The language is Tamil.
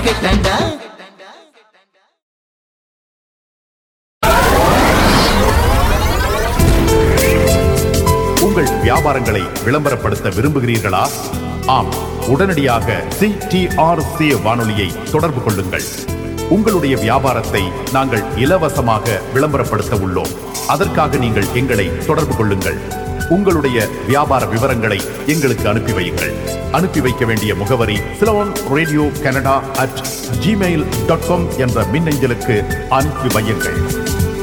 கேட்டாண்டா உங்கள் வியாபாரங்களை விளம்பரப்படுத்த விரும்புகிறீர்களா ஆம் உடனடியாக சிடிஆர்சி வானொலியை தொடர்பு கொள்ளுங்கள் உங்களுடைய வியாபாரத்தை நாங்கள் இலவசமாக விளம்பரப்படுத்த உள்ளோம் அதற்காக நீங்கள் எங்களை தொடர்பு கொள்ளுங்கள் உங்களுடைய வியாபார விவரங்களை எங்களுக்கு அனுப்பி வையுங்கள் அனுப்பி வைக்க வேண்டிய முகவரி Ceylon radio Canada at Gmail dot com என்ற மின்னஞ்சலுக்கு அனுப்பி வையுங்கள்